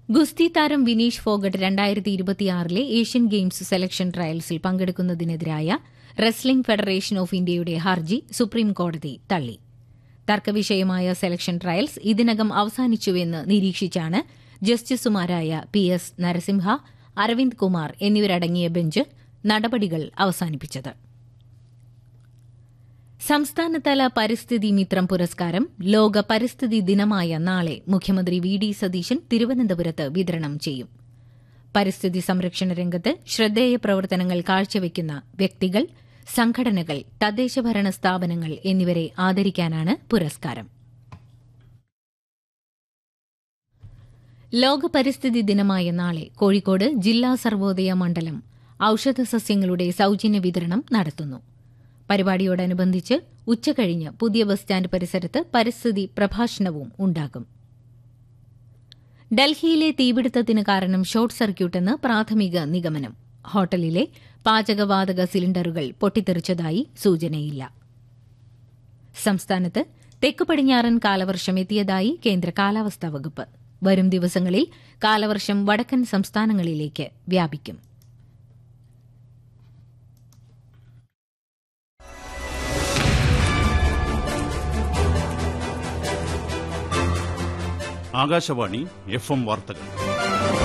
ഗുസ്തി താരം വിനീഷ് ഫോഗട്ട് രണ്ടായിരത്തി ഇരുപത്തിയാറിലെ ഏഷ്യൻ ഗെയിംസ് സെലക്ഷൻ ട്രയൽസിൽ പങ്കെടുക്കുന്നതിനെതിരായ റെസ്ലിംഗ് ഫെഡറേഷൻ ഓഫ് ഇന്ത്യയുടെ ഹർജി സുപ്രീം കോടതി തള്ളി തർക്കവിഷയമായ സെലക്ഷൻ ട്രയൽസ് ഇതിനകം അവസാനിച്ചുവെന്ന് നിരീക്ഷിച്ചാണ് ജസ്റ്റിസുമാരായ പി എസ് നരസിംഹ അരവിന്ദ് കുമാർ എന്നിവരടങ്ങിയ ബെഞ്ച് നടപടികൾ അവസാനിപ്പിച്ചത് സംസ്ഥാനതല പരിസ്ഥിതി മിത്രം പുരസ്കാരം ലോക പരിസ്ഥിതി ദിനമായ നാളെ മുഖ്യമന്ത്രി വി ഡി സതീശൻ തിരുവനന്തപുരത്ത് വിതരണം ചെയ്യും പരിസ്ഥിതി സംരക്ഷണ രംഗത്ത് ശ്രദ്ധേയ പ്രവർത്തനങ്ങൾ കാഴ്ചവെക്കുന്ന വ്യക്തികൾ സംഘടനകൾ തദ്ദേശഭരണ സ്ഥാപനങ്ങൾ എന്നിവരെ ആദരിക്കാനാണ് പുരസ്കാരം ലോക പരിസ്ഥിതി ദിനമായ നാളെ കോഴിക്കോട് ജില്ലാ സർവോദയ മണ്ഡലം ഔഷധസസ്യങ്ങളുടെ സൌജന്യ വിതരണം നടത്തുന്നു പരിപാടിയോടനുബന്ധിച്ച് ഉച്ചകഴിഞ്ഞ് പുതിയ ബസ് സ്റ്റാൻഡ് പരിസരത്ത് പരിസ്ഥിതി പ്രഭാഷണവും ഉണ്ടാകും ഡൽഹിയിലെ തീപിടുത്തത്തിന് കാരണം ഷോർട്ട് സർക്യൂട്ടെന്ന് പ്രാഥമിക നിഗമനം ഹോട്ടലിലെ പാചകവാതക സിലിണ്ടറുകൾ പൊട്ടിത്തെറിച്ചതായി സൂചനയില്ല സംസ്ഥാനത്ത് തെക്കു പടിഞ്ഞാറൻ കാലവർഷം എത്തിയതായി കേന്ദ്ര കാലാവസ്ഥാ വകുപ്പ് വരും ദിവസങ്ങളിൽ കാലവർഷം വടക്കൻ സംസ്ഥാനങ്ങളിലേക്ക് വ്യാപിക്കും ആകാശവാണി എഫ് എം വാർത്തകൾ